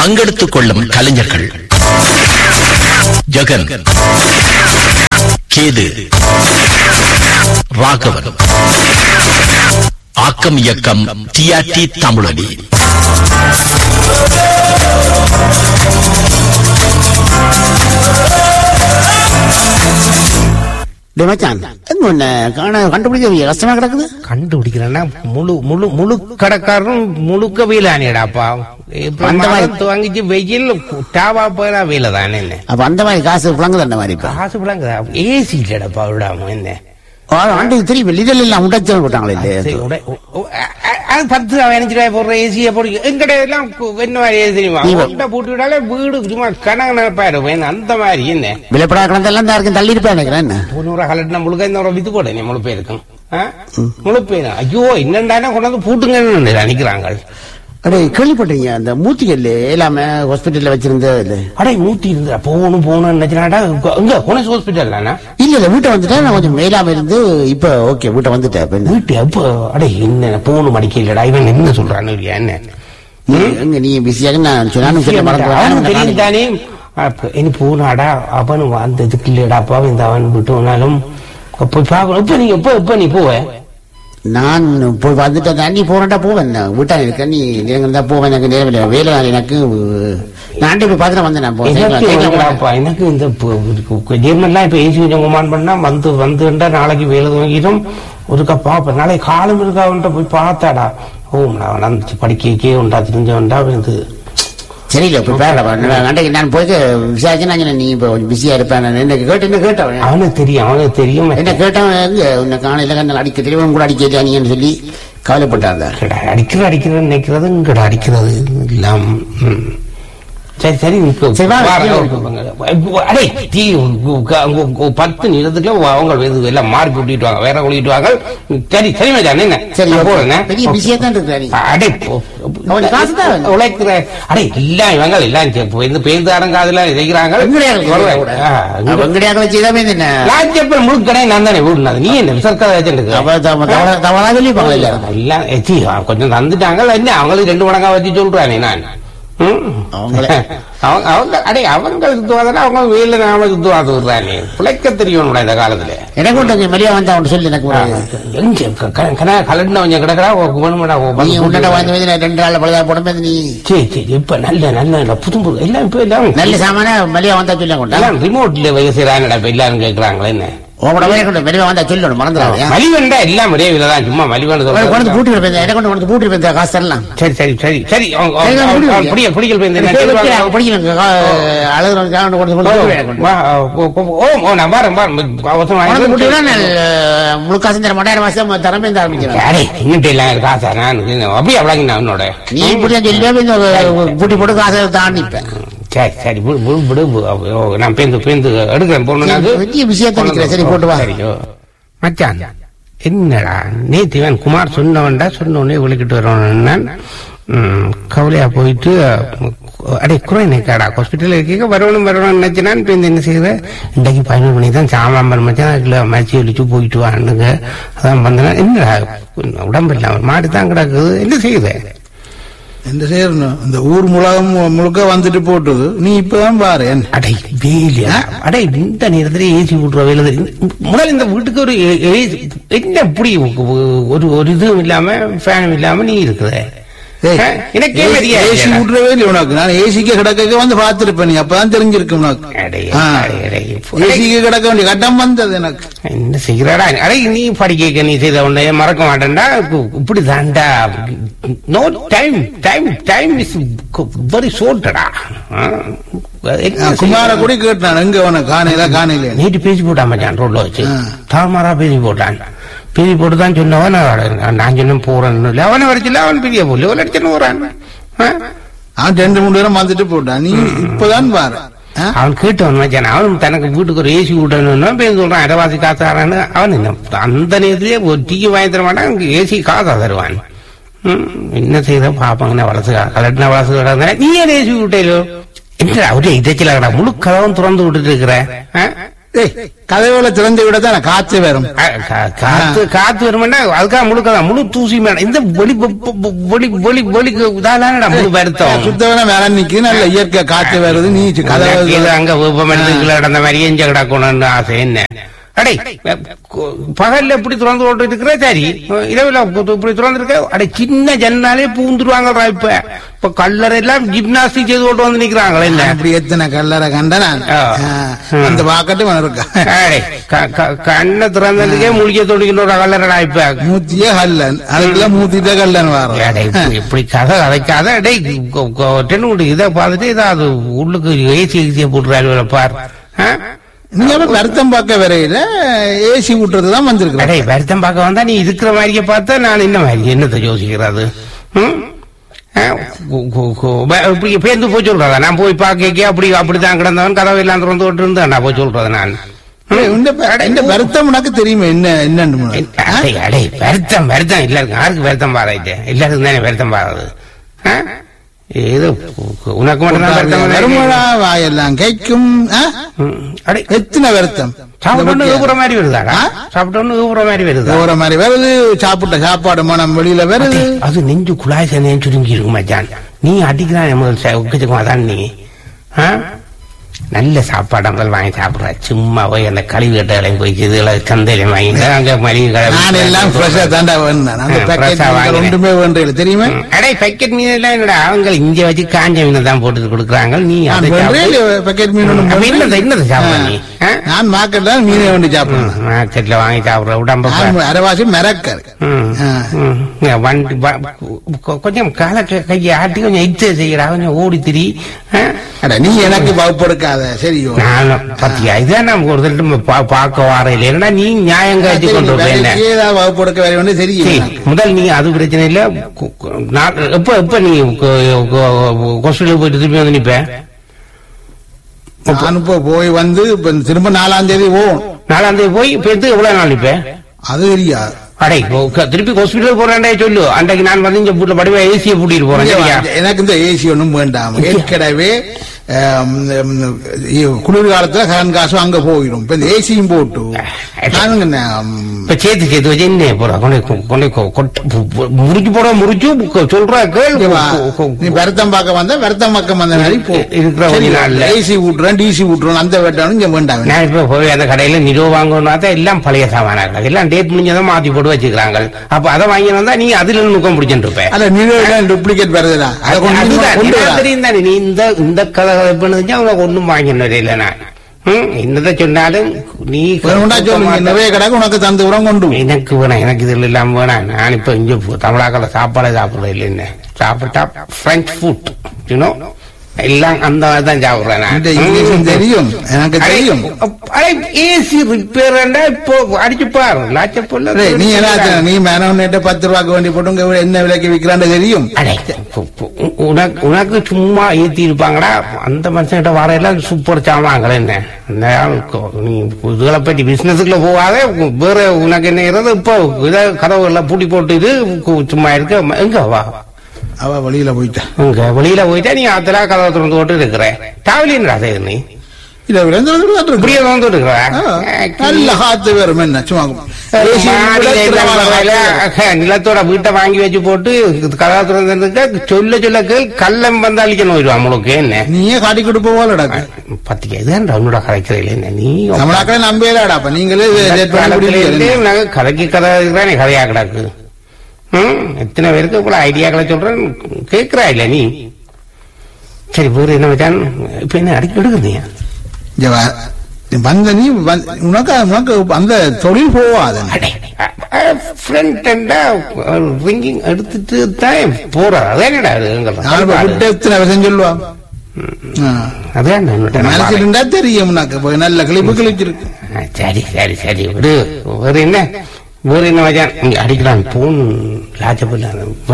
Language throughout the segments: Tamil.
பங்கெடுத்துக் கொள்ளும் கலைஞர்கள் ஜெகன் கேது ராகவன் ஆக்கம் இயக்கம் டிஆர்டி தமிழொலி டேய் மச்சான் என்ன உன்னை காண கண்டுபிடிக்க கஷ்டமா கிடக்குது கண்டுபிடிக்கிறேன்னா முழு முழு முழு கடைக்காரரும் முழுக்க வெயிலானேடாப்பா இப்ப அந்த மாதிரி- மரம் துவங்கிச்சு வெயில் டாவா போயிடா வெயில தானே என்ன அப்ப அந்த மாதிரி காசு புழங்குது அந்த மாதிரி இப்ப காசு பிள்ளைங்க ஏசி இல்லடப்பா விடாம என்ன ஆண்டு திரும்பி lidl எல்லாம் உடைச்சு போட்டாங்களே சரி, இல்லையா உட- உ- உ- அ- அ- அது பத்து ரூபா பதினஞ்சு ரூபாய் போடுற ஏசியை போடு எங்கட எல்லாம் கு- என்ன மாதிரி ஏசி தெரியுமா நீ வா. உண்டை போட்டு விட்டாலே வீடு சும்மா கணக்கு நினைப்பாரு அந்த மாதிரி என்ன விலைப்படா கிடந்தெல்லாம் இந்த யாருக்கும் தள்ளி இருப்பேன் நினைக்கிறேன் என்ன தொண்ணூறு கலட்டின முழுக்க இந்த ஒரு வித்து போட நீ முழு பேருக்கும் முழு பேரும் ஐயோ என்னண்டானே கொண்டு வந்து பூட்டுங்கன்னு நினைக்கிறாங்க அடே கேள்விப்பட்டீங்க அந்த மூத்திகல்ல எல்லாமே ஹாஸ்பிட்டல்ல வச்சிருந்த இல்ல அடே மூத்தி இருந்தா போகணும் போகணும்னு நினைச்சாடா இங்க குணஸ் ஹாஸ்பிட்டல் தானே இல்ல இல்ல வீட்டை வந்துட்டேன் நான் கொஞ்சம் மேலாம இருந்து இப்ப ஓகே வீட்டை வந்துட்டேன் இப்ப என்ன? வீட்டு அப்போ அடே என்ன போகணும் அடிக்க இல்லடா இவன் என்ன சொல்றான்னு இல்லையா என்ன நீ எங்க நீ பிஸியாக நான் சொன்னாலும் சொல்ல அவனுக்கு மறந்து தெரியும் தானே அப்ப இனி போனாடா அவன் வந்ததுக்கு இல்லடா அப்பா இந்த அவன் விட்டு போனாலும் போய் பார்க்கணும் இப்ப நீ எப்ப எப்ப நீ போவ நான் போய் வந்துட்டேன் தான் நீ போறேன்டா போவேன் நான் வீட்டா இருக்கேன் நீ நேரம் தான் போவேன் எனக்கு நேரம் இல்லை வேலை நாள் எனக்கு நான் போய் பார்த்துட்டு வந்தேன் நான் போய் எனக்கு சைக்கிள் வேண்டாப்பா, எனக்கு இந்த ஜெர்மன்லாம் இப்ப ஏசி கொஞ்சம் குமான் பண்ணா வந்து வந்துட்டா நாளைக்கு வேலை துவங்கிடும் ஒரு கப்பா அப்ப நாளைக்கு காலம் இருக்காவன்ட்ட போய் பார்த்தாடா ஓ நான் நடந்துச்சு படிக்க உண்டா தெரிஞ்சவன்டா இது சரி இல்லை இப்போ பேரடா அன்றைக்கு நான் போய் விசாரிச்சு நான் சொன்னேன், நீ இப்போ கொஞ்சம் பிஸியா இருப்பேன் நான் என்ன கேட்டு என்ன கேட்டவன் அவனுக்கு தெரியும் அவனுக்கு தெரியும் என்ன கேட்டவன் எங்க உன்னை காணையில கண்ணல் அடிக்க தெரியும் கூட அடிக்க நீங்கன்னு சொல்லி கவலைப்பட்டாங்க கடா, அடிக்கிறது அடிக்கிறது நினைக்கிறது இங்கடா அடிக்கிறது இல்லாம் ம். சரி சரி நிக்கு. சரி, வா, வார, கீழே வா, அடே தீ உ- உ- உ- உ- பத்து நிறத்துக்குள்ள அவங்க இது எல்லாம் மார்க் கூட்டிட்டு வாங்க வேற கூட்டிட்டு வாங்க சரி சரி மச்சான் என்ன சரி நான் போறேன் பெரிய பிஸியா தான் இருக்கிற நீ அடே போ- அவனுக்கு காசு தான் வேணும். உழைக்கிற அடே எல்லாம் இவங்க எல்லாம் சே- பேருந்து பேருந்தாரங்க அதுல செய்கிறாங்க வெங்கடையாக வெங்கடையாக வச்சு இதாமே என்ன லாஜப்பல் முழுக்கடை நான் தானே வீடுனது நீ என்ன விசர்க்கதை வச்சுட்டு அவ தவ- தவ- தவறா சொல்லிப்பாங்க இல்ல எல்லாம் ஏச்சி, கொஞ்சம் தந்துட்டாங்க என்ன அவங்களுக்கு ரெண்டு மடங்கா வச்சு சொல்றானே நான் ம்? அவங்களே. அவங்க அவங்க அடே அவங்க சுத்துவாதானே அவங்க வெயில நாம சுத்துவாது விடுறானே பிழைக்க தெரியணும் இந்த காலத்துல எனக்கு கொஞ்சம் மெலியா வந்தா அவன் சொல்லி எனக்கு ஒரு எங்க க- க- கன கலட்டின கொஞ்சம் கிடக்குறா வேணுமாடா நீ உன்னட வந்து வந்து நான் ரெண்டு நாள் பழுதா போடும்போது நீ சரி சரி இப்ப நல்ல நல்ல நல்ல புது புது எல்லாம் இப்ப எல்லாம் நல்ல சாமான மெலியா வந்தா சொல்ல கொண்டா எல்லாம் ரிமோட்ல வயசுறாங்கடா இப்ப எல்லாரும் கேக்குறாங்களே என்ன உங்களோட வேலை கொண்டு மெலிவா வந்தா சொல்லணும் மறந்துடாது மலிவன்டா எல்லாம் ஒரே விலைதான் சும்மா மலிவன் கொண்டு பூட்டி இருப்பேன் எனக்கு கொண்டு கொண்டு பூட்டி இருப்பேன் காசு தரலாம் சரி சரி சரி சரி அவங்க- சரி, அவங்க- நான் அவங்க- முடிவு புடிக்கல் புடிக்கல் போய் இந்த படிக்கணும் அழுகுறவங்க கொண்டு கொண்டு கொண்டு கொண்டு வா, ஓ, ஓ, ஓ, ஓ, நான் வரேன், வரேன். அவசரம் உனக்கு வாங்கி- பூட்டினா நான் முழு காசு தர மாட்டேன் மாசம் தரமே இந்த ஆரம்பிக்கிறேன் அடே, இங்கிட்ட எல்லாம் இருக்கு காசா நான் அப்படியே அவ்வளவு நான் உன்னோட நீ இப்படி தான் சொல்லி இந்த பூட்டி போட்டு காசை தாண்டிப்பேன் சரி சரி விடு விடு விடு விடு. ஓ, நான் பேந்து பேந்து எடுக்கிறேன் பொண்ணு பெரிய விஷயத்தை நிக்கிறேன் சரி போட்டு வா சரியோ மச்சான் என்னடா நேத்து இவன் குமார் சொன்னவன்டா சொன்ன உடனே விளக்கிட்டு வரவன் ம், கவலையா போயிட்டு அடே குறை நிக்காடா ஹாஸ்பிட்டல் இருக்க வரணும் வரணும்னு நினைச்சினான் இப்போ இந்த என்ன செய்யுது இன்றைக்கு பதினொரு மணி தான் சாமான் மச்சான் இல்லை மச்சி ஒழிச்சு போயிட்டு வாண்டுங்க அதான் வந்தேன் என்னடா உடம்பு இல்லாம மாடு தான் கிடக்குது என்ன செய்யுது என்ன செய்யணும் இந்த ஊர் முழகம் முழுக்க வந்துட்டு போட்டுது நீ இப்பதான் பாரு என்ன அடே வேலியா அடே இந்த நேரத்துல ஏசி விட்டுற வேலை தெரியும் முதல்ல இந்த வீட்டுக்கு ஒரு ஏ- ஏசி என்ன இப்படி ஒரு ஒரு இதுவும் இல்லாம ஃபேனும் இல்லாம நீ இருக்கிற ஏய், எனக்கே ஏசி- மரியாதை ஏசி இல்லைடா. விட்டுறவே இல்லை உனக்கு நான் ஏசிக்கு கிடக்க வந்து பார்த்திருப்பேன் நீ அப்பதான் தெரிஞ்சிருக்கு உனக்கு அடே, ஆ. அடே, அடே. ஏசிக்கு கிடக்க வேண்டிய கட்டம் வந்தது எனக்கு என்ன செய்கிறாடா அடே நீ படிக்க நீ செய்த உடனே மறக்க மாட்டேன்டா இப்படி தாண்டா no time time time is very ஷோர்ட்டடா நான் குமார கூட கேட்டான் எங்க உனக்கு காணையில காணையில நேற்று பேசி போட்டான் மச்சான் ரோட்ல வச்சு ஆ. தாமாரா பேசி போட்டான் பேசி போட்டு தான் சொன்னவன் நான் நான் சொன்னேன் போறேன்னு இல்லை அவனை வரைச்சில அவன் பெரிய போல ஒரு அடிச்சுன்னு போறான் ஆ? அவன் ரெண்டு மூணு நேரம் வந்துட்டு போட்டான் நீ இப்பதான் பாரு ஆ? அவன் கேட்டவன் மச்சான் அவன் தனக்கு வீட்டுக்கு ஒரு ஏசி விடணும்னா பேர் சொல்றான் அரைவாசி காசு தரான்னு அவன் என்ன அந்த நேரத்திலேயே ஒரு டீ வாங்கி தர மாட்டான் அங்க ஏசி காசா தருவான் ம், என்ன செய்த பாப்பாங்க வளசு கலட்டின வளசு கிடந்தா நீ ஏன் ஏசி விட்டேலோ என்ன அவரே இதச்சில கடா முழு கதவும் திறந்து விட்டுட்டு இருக்கிற ஆ? ஏய் கதவுல திறந்து விட தான் காத்து வரும் அ, கா- காத்து காத்து வருமாண்டா அதுக்காக முழுக்கதான் முழு தூசி மேடம் இந்த ஒளி பொ- பொ- பொ- ஒளி ஒளி ஒளிக்கு இதானடா முழு வருத்தம் சுத்தவன மேல நிக்கு நல்ல இயற்கை காத்து வருது நீ கதவு இது அங்க வெப்பமண்டலத்துல நடந்த மாதிரி எஞ்ச கிடக்கணும்னு ஆசை என்ன அடே கு- பகல்ல இப்படி திறந்து போட்டு இருக்கிற சரி இரவுல இப்ப இப்படி திறந்து இருக்க அடே சின்ன ஜன்னாலே பூந்துருவாங்கடா இப்ப இப்ப கல்லறை எல்லாம் ஜிம்னாஸ்டிக் செய்து போட்டு வந்து நிக்கிறாங்களே என்ன அப்படி எத்தனை கல்லறை கண்ட நான் ஆ. ஆ, அந்த பாக்கட்டும் இருக்கா அடே, க- க- கண்ணை திறந்ததுக்கே முழிக்க தொடிக்கின்ற ஒரு கல்லறடா இப்ப மூத்தியே கல்லன் அதுக்குள்ள மூத்திட்ட கல்லன் வரும் அடே, இப்படி- இப்படி கதை கதைக்காத டே டென்னு இதை பார்த்துட்டு இதாவது உள்ளுக்கு ஏசி ஏசியை போட்டுறாரு பார் ஆ? நீங்க அப்ப வருத்தம் பார்க்க வரையில ஏசி விட்டுறது தான் வந்திருக்கிறேன் அடே வருத்தம் பார்க்க வந்தா நீ இருக்கிற மாதிரியே பார்த்தா நான் என்ன மாதிரி என்னத்தை யோசிக்கிறது ம்? ஆ, கு- கு- கு- ப- இப்படி பேருந்து போய் சொல்றதா நான் போய் பார்க்க அப்படி அப்படித்தான் கிடந்தவன் கதவை எல்லாம் திறந்து விட்டு இருந்தேன் நான் போய் சொல்றது நான் இந்த வருத்தம் உனக்கு தெரியுமே என்ன என்னன்னு அடே அடே வருத்தம் வருத்தம் எல்லாருக்கும் யாருக்கு வருத்தம் பாராயிட்டு எல்லாருக்கும் தானே வருத்தம் பாராது ஆ? ஏதோ கு- உனக்கு மட்டும் தான் வருத்தம் வருமாடா வாயெல்லாம் கேட்கும் ஆ? ம். அடே எத்தனை வருத்தம் சாப்பிட்டோன்னு ஊப்புற மாதிரி வருதாடா சாப்பிட்டோன்னு ஊப்புற மாதிரி வருதா போற மாதிரி வருது சாப்பிட்ட சாப்பாடு மனம் வெளியில வருது அது நெஞ்சு குழாய் சனையும் சுருங்கி இருக்கும் மச்சான் நீ அடிக்கிறான் முதல் உக்கச்சுக்கும் அதான் நீ ஆ? நல்ல சாப்பாடு முதல் வாங்கி சாப்பிடுற சும்மா போய் அந்த கழிவு கட்டைகளையும் போய் இதுல சந்தையில வாங்கி அங்க மளிகை கடை நான் எல்லாம் ஃப்ரெஷ்ஷா தாண்டா வேணும் அந்த ஆ, பேக்கெட் fresh ஆ வாங்கினேன். ஒன்றுமே வேண்டிய தெரியுமே ம். அடே பேக்கெட் மீன் எல்லாம் என்னடா அவங்க இங்க வச்சு காஞ்ச மீனை தான் போட்டு கொடுக்குறாங்க நீ நான் அதை வேண்டே சாப்பிடு. பேக்கெட் மீன் ஒண்ணும் அப்ப வேண்டே. என்னது என்னது சாப்பிடுற நீ ஆ? நான் மார்க்கெட்ல மீனை வேண்டி சாப்பிடுறேன் மார்க்கெட்ல வாங்கி சாப்பிடுற உடம்ப நான் அரைவாசி மிரக்கர் ம். ஆ. ம். இங்க வண்டி வ- கொ- கொஞ்சம் கால க- கையை ஆட்டி கொஞ்சம் எக்ஸசைஸ் செய்யறா கொஞ்சம் ஓடி திரி ஆ? அட நீ எனக்கு வகுப்பு எடுக்காத சரியோ நானும் பத்தியா இதான் நம்ம ஒரு தடவை பா- பார்க்க வார இல்லைன்னா நீ நியாயம் காட்டி கொண்டு வேற போய் ஏதாவது வகுப்பு எடுக்க வேற ஒன்று சரி, தெரியும் முதல் நீ அது பிரச்சனை இல்ல கு- கு- நான் எப்ப எப்ப நீ ஹாஸ்பிட்டலுக்கு போயிட்டு திருப்பி வந்து நிப்ப நான் இப்போ போய் வந்து இப்ப திரும்ப நாலாம் தேதி போகும் நாலாம் தேதி போய் இப்ப எடுத்து எவ்வளவு நாள் நிப்ப அது தெரியாது அடே ஓ- க- திருப்பி ஹாஸ்பிட்டல் போறேன்டே சொல்லு அன்றைக்கு நான் வந்து இங்க வீட்டுல படுவா ஏசியை பூட்டிட்டு போறேன் சரியா எனக்கு இந்த ஏசி ஒன்றும் வேண்டாம் ஏற்கனவே ஆம், ம், குளிர்காலத்துல கரண்ட் காசும் அங்க போயிடும் இப்ப இந்த ஏசியும் போட்டு நானுங்க நான், இப்ப சேர்த்து சேர்த்து வச்சு என்ன போற கொண்டை கொ- கொண்டை கொ- கொட்ட- பு- பு- முறிச்சு போட முறிச்சு கு- சொல்ற கேள் இங்க வா. கு- கு- நீ வருத்தம் பார்க்க வந்த வருத்தம் பக்கம் வந்த மாதிரி போ இருக்கிற கொஞ்ச நாள்ல. ஏசி விட்டுறேன் டிசி விட்டுறேன் அந்த வேட்டானும் இங்க வேண்டாம் நான் இப்ப போய் அந்த கடையில நிலோ வாங்கணும்னா தான் எல்லாம் பழைய சாமானாக்கள் எல்லாம் டேட் முடிஞ்சதான் மாத்தி போட்டு வச்சுக்கிறாங்க அப்ப அதை வாங்கி வந்தா நீ அதுல நுக்கம் பிடிச்சிட்டு இருப்ப அத நிறுவன டூப்ளிகேட் வருதுடா அதை அது- கொண்டு வந்து அதுதான் கொண்டு எனக்கு வா. தெரியும் தானே நீ இந்த இந்த கதை பண்ணுச்சு அவங்க ஒண்ணும் வாங்கினது இல்லை நான் ம், என்னதை சொன்னாலும் நீ வேணும்னா சொல்லுங்க நிறைய கடைக்கு உனக்கு தந்து உரம் கொண்டு போ. எனக்கு வேணாம் எனக்கு இதுல இல்லாம வேணாம் நான் இப்ப இங்க போ- தமிழாக்கள சாப்பாடே சாப்பிடுறது இல்லைன்னு சாப்பிட்டா பிரெஞ்ச் ஃபுட் யூனோ எல்லாம் அந்த மாதிரி தான் சாப்பிடுறேன் நான். இந்த இங்கிலீஷும் தெரியும் எனக்கு தெரியும் ஏசி ரிப்பேர் இப்போ அடிச்சு பாரு லாச்சப்பொல்ல டேய், நீ என்ன நீ மேனவன்கிட்ட பத்து ரூபாய்க்கு வேண்டி போட்டு உங்க என்ன விலைக்கு விக்கிறான்னு தெரியும் அடே, பு- பு- உனக்கு உனக்கு சும்மா ஏத்தி இருப்பாங்கடா அந்த மனுஷன்கிட்ட வரையெல்லாம் சூப்பர் சாமான்கள் என்ன அந்த ஆளுக்கு நீ இதுகளை பற்றி பிசினஸுக்குள்ள போகாத வேற உனக்கு என்ன இருக்கிறது இப்போ இதை கதவு எல்லாம் பூட்டி போட்டு இது கு- சும்மா இருக்க எங்க வா அவ வழியில போயிட்டா இங்க வெளியில போயிட்டா நீ அதெல்லாம் கதவை திறந்து போட்டு இருக்கிற டிராவலிங் செய்யுது நீ இல்ல விழுந்து விழுந்து இருக்கு. இப்படியே வந்து இருக்கிற ஆ, நல்ல காத்து வரும் என்ன சும்மா AC மாடியில கூட எல்லாம் திரவம் பரவாயில்ல. காத்து. அஹ், நிலத்தோட வீட்டை வாங்கி வச்சு போட்டு கதா திறந்திருக்க சொல்ல சொல்ல கேள் கள்ளம் வந்து அழிக்கணும் வருவான் உங்களுக்கு என்ன நீயே காட்டி கொடுப்ப போலடா பத்திக்க இதுதான் உன்னோட கதைக்கிறீங்களே என்ன நீ தமிழாக்களே நம்பேலாடா அப்ப நீங்களே லேட் பண்ணி காலத்துல இருந்தே பிடிக்கிறீங்க. உனக்கு கதைக்கு கதை இருக்கிறானே கதையா கிடக்கு ம், எத்தனை பேருக்கு இவ்வளவு ஐடியாக்களை சொல்றேன் கேட்கிறா இல்ல நீ சரி வேறு என்ன வச்சான் இப்ப என்ன அடிக்க எடுக்குறீங்க இங்க வா. நீ வந்த நீ வந்து- உனக்கு உனக்கு அந்த தொழில் போவாத ஃப்ரெண்ட் ரிங்கிங் எடுத்துட்டு தான் போறா அதே என்னடா அது நான் இப்ப விட்டு எத்தனை விஷயம் சொல்லுவா ஆ. அதான் என்னோட மனசுல நம்பாத. இருந்தா தெரியும் உனக்கு இப்ப நல்ல கிளிப்பு கிழிச்சிருக்கு ஆ, சரி சரி சரி விடு வேற என்ன வேற என்ன வச்சான் இங்க அடிக்கிறான் போன் லாச்சப்பில்ல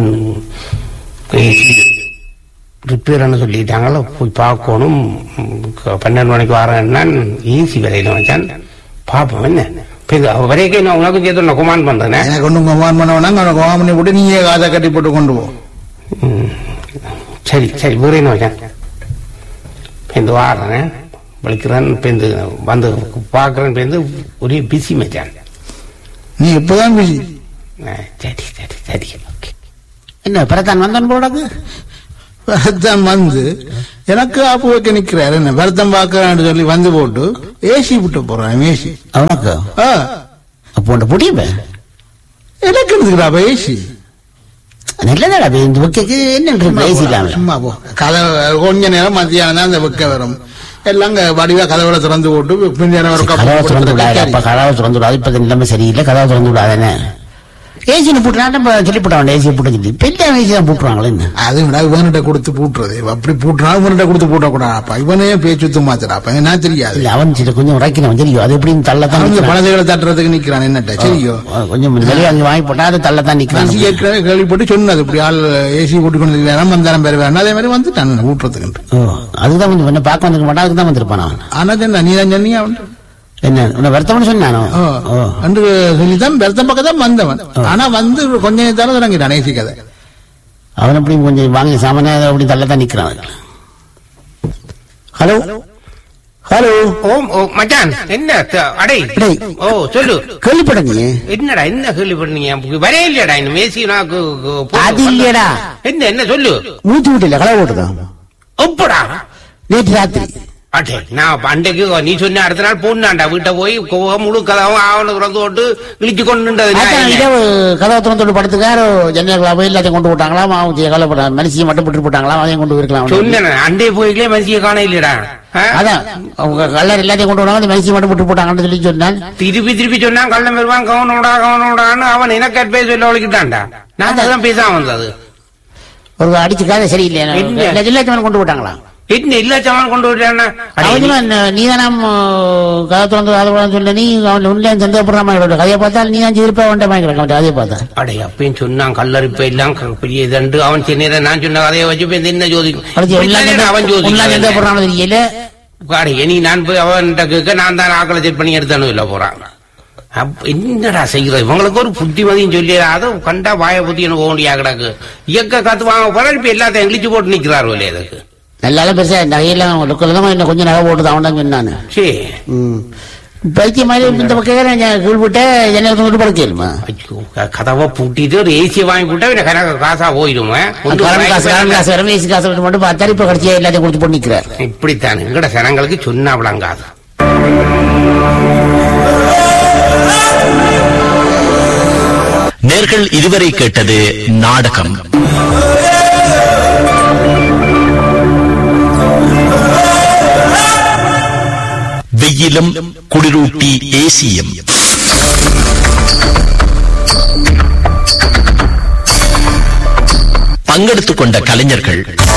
ரிப்பேர்னு சொல்லிட்டாங்களோ போய் பார்க்கணும் ம், க- பன்னெண்டு மணிக்கு வரேன்னா ஈஸி விலையில வச்சான் பார்ப்போம் என்ன இப்ப இது அவ வரைக்கும் நான் உனக்கும் சேர்த்து நான் கொமாண்ட் பண்றேனே எனக்கு ஒண்ணும் கோமான் பண்ண வேணாம் உனக்கு கோமான் பண்ணி போட்டு நீயே காதை கட்டி போட்டு கொண்டு போ ம். சரி சரி வேற என்ன வச்சான் இந்த வாரேன் வலிக்கிறான் பேருந்து வந்து பார்க்குறேன் பேருந்து ஒரே பிஸி மச்சான் நீ இப்பதான் பிஸி ஆ, சரி சரி சரி ஓகே என்ன பிரதான் வந்தன் போடாது வரத்தான் வந்து எனக்கு ஆப்பு வைக்க நிக்கிறாரு என்ன வருத்தம் பார்க்கறான்னு சொல்லி வந்து போட்டு ஏசி விட்டு போறான் ஏசி அவனுக்கு ஆ அப்போ உன்ட புடியுமே எனக்கு இருக்குதுடா ஏசி நல்லதாடா இந்த வைக்கக்கு என்ன பேசி இல்லாம சும்மா போ கதை கொஞ்ச நேரம் மத்தியானம் தான் அந்த வெக்க வரும் எல்லாம் அங்க வடிவா கதவுல திறந்து போட்டு பின்னாடி ஒரு கப்பு கதவை திறந்து விடாது கொடுத்து அப்ப கதவை திறந்து விடாது இப்ப நிலைமை சரியில்லை கதவை திறந்து விடாதானே ஏசின்னு போட்டுனா சொல்லி போட்டான் ஏசியை போட்டு சொல்லி பெரிய ஏசி தான் போட்டுருவாங்களே என்ன அது விட இவன்கிட்ட கொடுத்து பூட்டுறது அப்படி பூட்டுனா இவன்கிட்ட கொடுத்து பூட்ட கூடாப்பா இவனே பேச்சு மாத்திராப்பா என்ன தெரியாது இல்ல அவன் சில கொஞ்சம் உரைக்கணும் தெரியும் அது எப்படின்னு தள்ளத்தான் அவன் இந்த நிக்கிறான். பழசைகளை தட்டுறதுக்கு நிக்கிறான் என்னட்ட சரியோ கொஞ்சம் வெளியே அங்க வாங்கி போட்டா அது தள்ளத்தான் நிக்கிறான் மனசு ஏற்கனவே கேள்விப்பட்டு சொன்னது இப்படி ஆள் ஏசி போட்டு கொண்டு வேணாம் வந்தாரம் பேர் வேணும் அதே மாதிரி வந்துட்டான் ஊட்டுறதுக்கு ஓ அதுதான் வந்து என்ன பார்க்க வந்திருக்க மாட்டான் அதுக்கு தான் வந்திருப்பான் அவன் ஆனா என்ன நீ தான் சொன்னீங்க அவன் என்ன உன்னை வருத்தம்னு சொன்னானோ ஓ அன்று சொல்லித்தான் பெருத்தம் பக்கம் தான் வந்தவன் ஆனா வந்து கொஞ்ச நேரத்தால தொடங்கிட்டான் ஏசி கதை அவன் அப்படி கொஞ்சம் வாங்கி சாமானிய அப்படி தள்ளத்தான் நிக்கிறான் ஹலோ ஹலோ ஓம் ஓ மச்சான் என்ன த- அடே டேய். ஓ சொல்லு கேள்விப்பட நீ என்னடா என்ன கேள்வி பண்ணீங்க வரே இல்லையடா இந்த மேசி நாக்கு அது இல்லையடா என்ன என்ன சொல்லு மூச்சு விட்டு களை ஓட்டுதான் ஒப்படா நேற்று ராத்திரி அடே நான் அன்றைக்கு நீ சொன்ன அடுத்த நாள் போனாண்டா வீட்டை போய் கோ- முழு கதாவும் ஆவணம் திறந்து போட்டு இழிச்சு கொண்டு அதான் இரவு கதவை திறந்து படுத்துக்காரு ஜன்னல் போய் எல்லாத்தையும் கொண்டு போட்டாங்களாம் அவன் கவலைப்பட மனுஷியை மட்டும் விட்டு போட்டாங்களாம் அதையும் கொண்டு போயிருக்கலாம் சொன்னேன் அண்டே போய்களே மனுஷிய காண இல்லடா அதான் அவங்க கல்லர் எல்லாத்தையும் கொண்டு போனாங்க அந்த மனுஷியை மட்டும் விட்டு போட்டாங்கன்னு சொல்லி சொன்னான் திருப்பி திருப்பி சொன்னா கள்ளம் வருவான் கவனோடா கவனோடான்னு அவன் எனக்கு அட்வைஸ் சொல்ல ஒழிக்கிட்டான்டா நான் அதான் பேசாம வந்தது ஒரு அடிச்சு காதை சரியில்லை என்ன? எல்லாத்தையும் கொண்டு போட்டாங்களாம் என்ன இல்ல சமான் கொண்டு விட்டானா அவன் நீ தான் கதை திறந்து அதை சொல்ல நீ அவன் உள்ள சந்தேகப்படுறாம கதையை பார்த்தால் நீ தான் இருப்பா வந்த மாதிரி கிடக்க அதே பார்த்தா அடே அப்பயும் சொன்னான் கல்லறிப்ப எல்லாம் க- பெரிய இதண்டு அவன் சின்ன நான் சொன்ன கதையை வச்சு இப்ப இந்த என்ன ஜோதி அடுத்து எல்லாம் இல்லைன்னா அவன் ஜோதி எல்லாம் சந்தேகப்படுறான்னு தெரியல அடே இனி நான் போய் அவன் கேட்க நான் தான் ஆக்களை செட் பண்ணி எடுத்தானு இல்ல போறான் அப்ப என்னடா செய்யறது இவங்களுக்கு ஒரு புத்திமதியும் சொல்லி அதை கண்டா வாய புத்தி எனக்கு ஓண்டியா கிடக்கு இயக்க காத்து வாங்க போற இப்ப எல்லாத்தையும் இழிச்சு போட்டு நிக்கிறாரு இல்லையா அதுக்கு நல்லால பெருசா நகையெல்லாம் லுக்கில் தான் என்ன கொஞ்சம் நகை போட்டுது அவன் தான் சொன்னான் சரி ம். பைத்தியம் மாதிரி இந்த பக்கம் கீழ் விட்டு ஜன்னல் விட்டு படுக்கலுமா ஐயோ க- கதவை பூட்டிட்டு ஒரு ஏசியை வாங்கி போட்டா இவன் கணக்கு காசா போயிடுமே கொண்டு கரண்ட் காசு கரண்ட் காசு வரும் ஏசி காசு வரும் மட்டும் பார்த்தா இப்ப கடைசியா எல்லாத்தையும் கொடுத்து போட்டு நிக்கிறார் இப்படித்தான் எங்கட சனங்களுக்கு சொன்னா விளங்காது நேர்கள் இதுவரை கேட்டது நாடகம் வெயிலும் குளிரூட்டி ஏசியும் பங்கெடுத்துக் கொண்ட கலைஞர்கள்